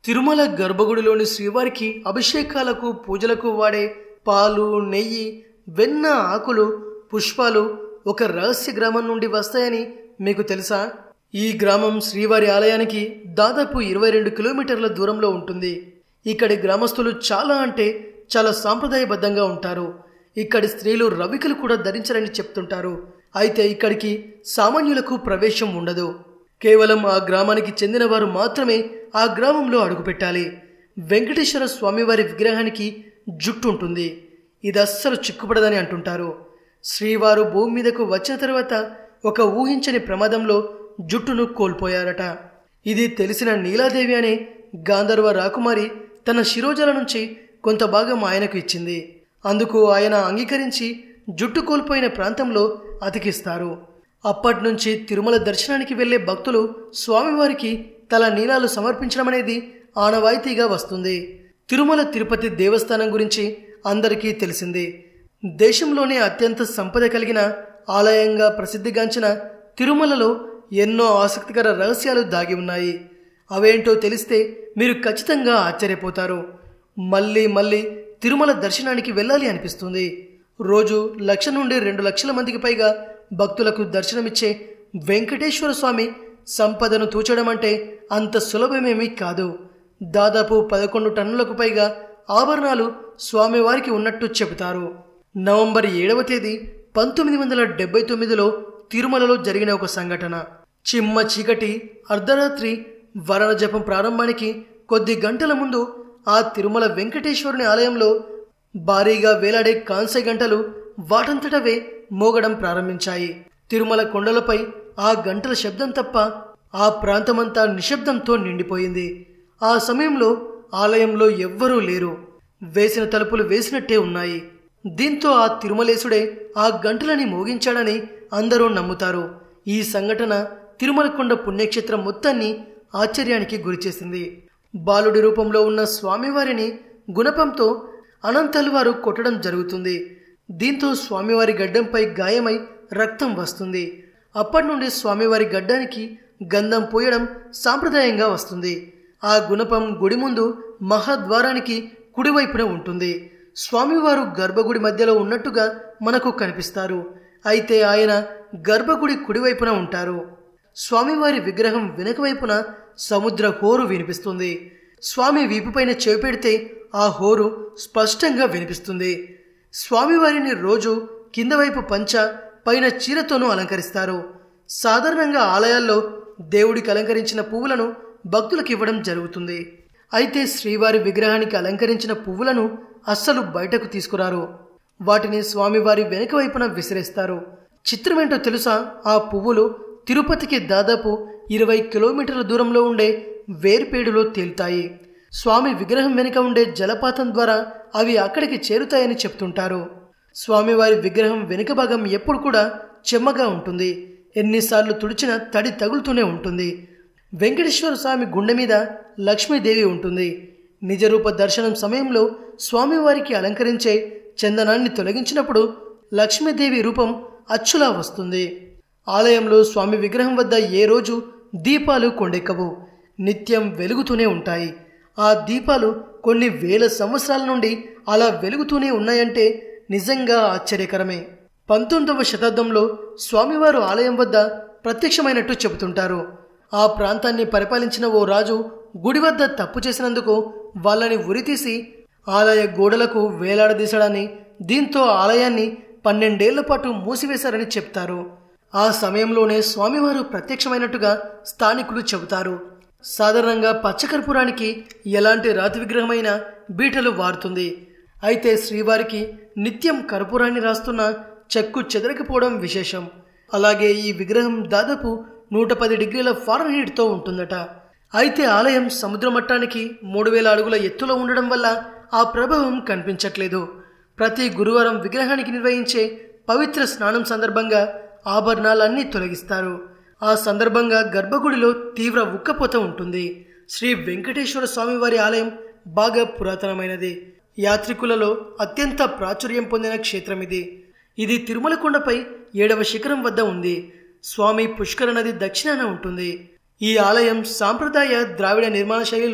తిరుమల గర్భగుడిలోని శ్రీవారికి అభిషేకాలకు పూజలకు వాడే పాలు నెయ్యి వెన్న ఆకులు పుష్పాలు ఒక రహస్య గ్రామం నుండి వస్తాయని మీకు తెలుసా ఈ గ్రామం శ్రీవారి ఆలయానికి దాదాపు ఇరవై రెండు కిలోమీటర్ల దూరంలో ఉంటుంది ఇక్కడి గ్రామస్తులు చాలా అంటే చాలా సాంప్రదాయబద్ధంగా ఉంటారు ఇక్కడి స్త్రీలు రవికలు కూడా ధరించరని చెప్తుంటారు అయితే ఇక్కడికి సామాన్యులకు ప్రవేశం ఉండదు కేవలం ఆ గ్రామానికి చెందిన వారు మాత్రమే ఆ గ్రామంలో అడుగుపెట్టాలి వెంకటేశ్వర స్వామివారి విగ్రహానికి జుట్టు ఉంటుంది ఇది అస్సలు చిక్కుపడదని అంటుంటారు శ్రీవారు భూమి మీదకు వచ్చిన తర్వాత ఒక ఊహించని ప్రమాదంలో జుట్టును కోల్పోయారట ఇది తెలిసిన నీలాదేవి అనే గాంధర్వ రాకుమారి తన శిరోజల నుంచి కొంత భాగం ఆయనకు ఇచ్చింది అందుకు ఆయన అంగీకరించి జుట్టు కోల్పోయిన ప్రాంతంలో అతికిస్తారు అప్పటి నుంచి తిరుమల దర్శనానికి వెళ్లే భక్తులు స్వామివారికి తల నీలాలు సమర్పించడం అనేది ఆనవాయితీగా వస్తుంది తిరుమల తిరుపతి దేవస్థానం గురించి అందరికీ తెలిసింది దేశంలోనే అత్యంత సంపద కలిగిన ఆలయంగా ప్రసిద్ధిగాంచిన తిరుమలలో ఎన్నో ఆసక్తికర రహస్యాలు దాగి ఉన్నాయి అవేంటో తెలిస్తే మీరు ఖచ్చితంగా ఆశ్చర్యపోతారు మళ్ళీ మళ్ళీ తిరుమల దర్శనానికి వెళ్ళాలి అనిపిస్తుంది రోజు లక్ష నుండి రెండు లక్షల మందికి పైగా భక్తులకు దర్శనమిచ్చే వెంకటేశ్వర స్వామి సంపదను తూచడం అంటే అంత సులభమేమీ కాదు దాదాపు పదకొండు టన్నులకు పైగా ఆభరణాలు స్వామివారికి ఉన్నట్టు చెబుతారు నవంబర్ ఏడవ తేదీ పంతొమ్మిది వందల డెబ్బై తొమ్మిదిలో తిరుమలలో జరిగిన ఒక సంఘటన చిమ్మ చీకటి అర్ధరాత్రి వరణ జపం ప్రారంభానికి కొద్ది గంటల ముందు ఆ తిరుమల వెంకటేశ్వరుని ఆలయంలో భారీగా వేలాడే కాంస్య గంటలు వాటంతటవే మోగడం ప్రారంభించాయి తిరుమల కొండలపై ఆ గంటల శబ్దం తప్ప ఆ ప్రాంతమంతా నిశ్శబ్దంతో నిండిపోయింది ఆ సమయంలో ఆలయంలో ఎవ్వరూ లేరు వేసిన తలుపులు వేసినట్టే ఉన్నాయి దీంతో ఆ తిరుమలేశుడే ఆ గంటలని మోగించాడని అందరూ నమ్ముతారు ఈ సంఘటన తిరుమల కొండ పుణ్యక్షేత్రం మొత్తాన్ని ఆశ్చర్యానికి గురిచేసింది బాలుడి రూపంలో ఉన్న స్వామివారిని గుణపంతో అనంతలు వారు కొట్టడం జరుగుతుంది దీంతో స్వామివారి గడ్డంపై గాయమై రక్తం వస్తుంది అప్పటి నుండి స్వామివారి గడ్డానికి గంధం పోయడం సాంప్రదాయంగా వస్తుంది ఆ గుణపం గుడి ముందు మహాద్వారానికి కుడివైపున ఉంటుంది స్వామివారు గర్భగుడి మధ్యలో ఉన్నట్టుగా మనకు కనిపిస్తారు అయితే ఆయన గర్భగుడి కుడివైపున ఉంటారు స్వామివారి విగ్రహం వెనుక వైపున సముద్ర హోరు వినిపిస్తుంది స్వామి వీపుపైన చెవి పెడితే ఆ హోరు స్పష్టంగా వినిపిస్తుంది స్వామివారిని రోజు కింద వైపు పంచ పైన చీరతోనూ అలంకరిస్తారు సాధారణంగా ఆలయాల్లో దేవుడికి అలంకరించిన పువ్వులను భక్తులకు ఇవ్వడం జరుగుతుంది అయితే శ్రీవారి విగ్రహానికి అలంకరించిన పువ్వులను అస్సలు బయటకు తీసుకురారు వాటిని స్వామివారి వెనుక వైపున విసిరేస్తారు చిత్రమేంటో తెలుసా ఆ పువ్వులు తిరుపతికి దాదాపు ఇరవై కిలోమీటర్ల దూరంలో ఉండే వేర్పేడులో తేలుతాయి స్వామి విగ్రహం వెనుక ఉండే జలపాతం ద్వారా అవి అక్కడికి చేరుతాయని చెప్తుంటారు స్వామివారి విగ్రహం వెనుక భాగం ఎప్పుడు కూడా చెమ్మగా ఉంటుంది ఎన్నిసార్లు తుడిచినా తడి తగులుతూనే ఉంటుంది వెంకటేశ్వర స్వామి గుండె మీద లక్ష్మీదేవి ఉంటుంది నిజరూప దర్శనం సమయంలో స్వామివారికి అలంకరించే చందనాన్ని తొలగించినప్పుడు లక్ష్మీదేవి రూపం అచ్చులా వస్తుంది ఆలయంలో స్వామి విగ్రహం వద్ద ఏ రోజు దీపాలు కొండెక్కవు నిత్యం వెలుగుతూనే ఉంటాయి ఆ దీపాలు కొన్ని వేల సంవత్సరాల నుండి అలా వెలుగుతూనే ఉన్నాయంటే నిజంగా ఆశ్చర్యకరమే పంతొమ్మిదవ శతాబ్దంలో స్వామివారు ఆలయం వద్ద ప్రత్యక్షమైనట్టు చెబుతుంటారు ఆ ప్రాంతాన్ని పరిపాలించిన ఓ రాజు గుడి వద్ద తప్పు చేసినందుకు వాళ్ళని ఉరితీసి ఆలయ గోడలకు వేలాడదీశాడని దీంతో ఆలయాన్ని పన్నెండేళ్ల పాటు మూసివేశారని చెప్తారు ఆ సమయంలోనే స్వామివారు ప్రత్యక్షమైనట్టుగా స్థానికులు చెబుతారు సాధారణంగా పచ్చకర్పూరానికి ఎలాంటి రాతి విగ్రహమైన బీటలు వాడుతుంది అయితే శ్రీవారికి నిత్యం కర్పూరాన్ని రాస్తున్న చెక్కు చెదరకపోవడం విశేషం అలాగే ఈ విగ్రహం దాదాపు నూట పది డిగ్రీల ఫారెన్హీట్తో ఉంటుందట అయితే ఆలయం సముద్ర మట్టానికి మూడు వేల అడుగుల ఎత్తులో ఉండడం వల్ల ఆ ప్రభావం కనిపించట్లేదు ప్రతి గురువారం విగ్రహానికి నిర్వహించే పవిత్ర స్నానం సందర్భంగా ఆభరణాలన్నీ తొలగిస్తారు ఆ సందర్భంగా గర్భగుడిలో తీవ్ర ఉక్కపోత ఉంటుంది శ్రీ వెంకటేశ్వర స్వామివారి ఆలయం బాగా పురాతనమైనది యాత్రికులలో అత్యంత ప్రాచుర్యం పొందిన క్షేత్రం ఇది ఇది తిరుమల కొండపై ఏడవ శిఖరం వద్ద ఉంది స్వామి పుష్కర నది దక్షిణాన ఉంటుంది ఈ ఆలయం సాంప్రదాయ ద్రావిడ నిర్మాణ శైలిలో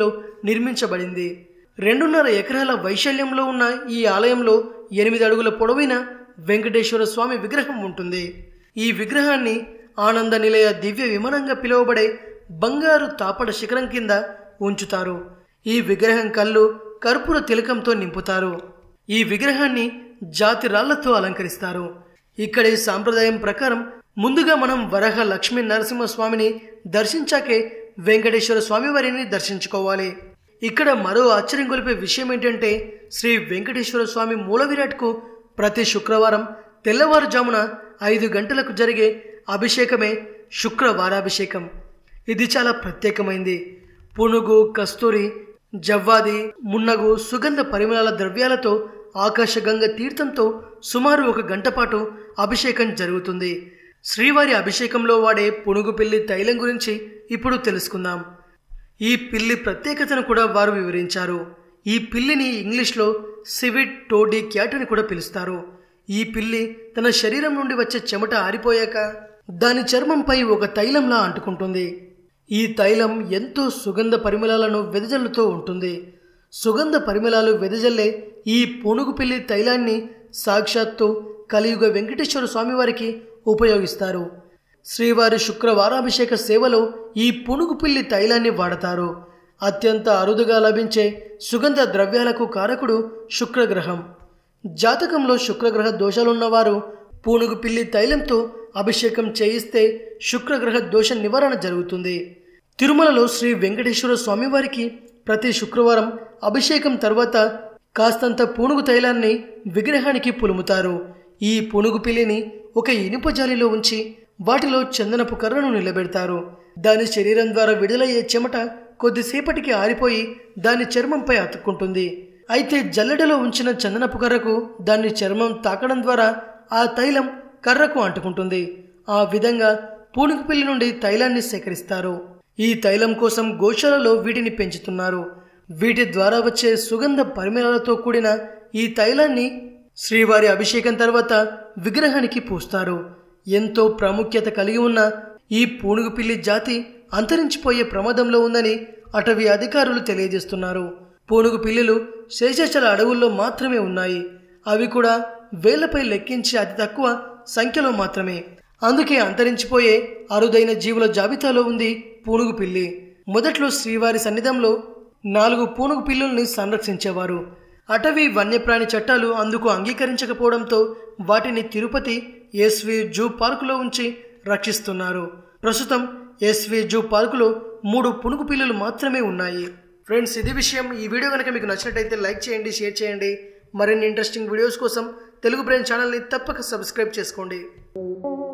నిర్మించబడింది రెండున్నర ఎకరాల వైశాల్యంలో ఉన్న ఈ ఆలయంలో ఎనిమిది అడుగుల పొడవైన వెంకటేశ్వర స్వామి విగ్రహం ఉంటుంది ఈ విగ్రహాన్ని ఆనంద నిలయ దివ్య విమానంగా పిలువబడే బంగారు తాపడ శిఖరం కింద ఉంచుతారు ఈ విగ్రహం కళ్ళు కర్పూర తిలకంతో నింపుతారు ఈ విగ్రహాన్ని జాతి రాళ్లతో అలంకరిస్తారు ఇక్కడి సాంప్రదాయం ప్రకారం ముందుగా మనం వరహ లక్ష్మీ నరసింహస్వామిని దర్శించాకే వెంకటేశ్వర స్వామి వారిని దర్శించుకోవాలి ఇక్కడ మరో ఆశ్చర్యం గొలిపే విషయం ఏంటంటే శ్రీ వెంకటేశ్వర స్వామి మూల విరాట్కు ప్రతి శుక్రవారం తెల్లవారుజామున ఐదు గంటలకు జరిగే అభిషేకమే శుక్రవారాభిషేకం ఇది చాలా ప్రత్యేకమైంది పునుగు కస్తూరి జవ్వాది మున్నగు సుగంధ పరిమళాల ద్రవ్యాలతో ఆకాశగంగ తీర్థంతో సుమారు ఒక గంట పాటు అభిషేకం జరుగుతుంది శ్రీవారి అభిషేకంలో వాడే పునుగు పిల్లి తైలం గురించి ఇప్పుడు తెలుసుకుందాం ఈ పిల్లి ప్రత్యేకతను కూడా వారు వివరించారు ఈ పిల్లిని ఇంగ్లీష్లో సివిట్ టోడీ క్యాట్ అని కూడా పిలుస్తారు ఈ పిల్లి తన శరీరం నుండి వచ్చే చెమట ఆరిపోయాక దాని చర్మంపై ఒక తైలంలా అంటుకుంటుంది ఈ తైలం ఎంతో సుగంధ పరిమళాలను వెదజల్లుతూ ఉంటుంది సుగంధ పరిమళాలు వెదజల్లే ఈ పునుగు పిల్లి తైలాన్ని సాక్షాత్తు కలియుగ వెంకటేశ్వర స్వామివారికి ఉపయోగిస్తారు శ్రీవారి శుక్రవారాభిషేక సేవలో ఈ పునుగు పిల్లి తైలాన్ని వాడతారు అత్యంత అరుదుగా లభించే సుగంధ ద్రవ్యాలకు కారకుడు శుక్రగ్రహం జాతకంలో శుక్రగ్రహ దోషాలున్నవారు పూనుగు పిల్లి తైలంతో అభిషేకం చేయిస్తే శుక్రగ్రహ దోష నివారణ జరుగుతుంది తిరుమలలో శ్రీ వెంకటేశ్వర స్వామివారికి ప్రతి శుక్రవారం అభిషేకం తర్వాత కాస్తంత పూనుగు తైలాన్ని విగ్రహానికి పులుముతారు ఈ పునుగు పిల్లిని ఒక ఇనుప జాలిలో ఉంచి వాటిలో చందనపు కర్రను నిలబెడతారు దాని శరీరం ద్వారా విడుదలయ్యే చెమట కొద్దిసేపటికి ఆరిపోయి దాని చర్మంపై అతుక్కుంటుంది అయితే జల్లెడలో ఉంచిన చందనపు కర్రకు దాని చర్మం తాకడం ద్వారా ఆ తైలం కర్రకు అంటుకుంటుంది ఆ విధంగా పూనుగు పిల్లి నుండి తైలాన్ని సేకరిస్తారు ఈ తైలం కోసం గోశాలలో వీటిని పెంచుతున్నారు వీటి ద్వారా వచ్చే సుగంధ పరిమళాలతో కూడిన ఈ తైలాన్ని శ్రీవారి అభిషేకం తర్వాత విగ్రహానికి పూస్తారు ఎంతో ప్రాముఖ్యత కలిగి ఉన్న ఈ పూనుగు పిల్లి జాతి అంతరించిపోయే ప్రమాదంలో ఉందని అటవీ అధికారులు తెలియజేస్తున్నారు పూనుగు పిల్లులు శేషాచల అడవుల్లో మాత్రమే ఉన్నాయి అవి కూడా వేళ్లపై లెక్కించి అతి తక్కువ సంఖ్యలో మాత్రమే అందుకే అంతరించిపోయే అరుదైన జీవుల జాబితాలో ఉంది పూనుగు పిల్లి మొదట్లో శ్రీవారి సన్నిధంలో నాలుగు పూనుగు పిల్లుల్ని సంరక్షించేవారు అటవీ వన్యప్రాణి చట్టాలు అందుకు అంగీకరించకపోవడంతో వాటిని తిరుపతి ఎస్వి జూ పార్కులో ఉంచి రక్షిస్తున్నారు ప్రస్తుతం ఎస్వి జూ పార్కులో మూడు పునుగు పిల్లులు మాత్రమే ఉన్నాయి ఫ్రెండ్స్ ఇది విషయం ఈ వీడియో కనుక మీకు నచ్చినట్టయితే లైక్ చేయండి షేర్ చేయండి మరిన్ని ఇంట్రెస్టింగ్ వీడియోస్ కోసం తెలుగు బ్రెయిన్ ఛానల్ని తప్పక సబ్స్క్రైబ్ చేసుకోండి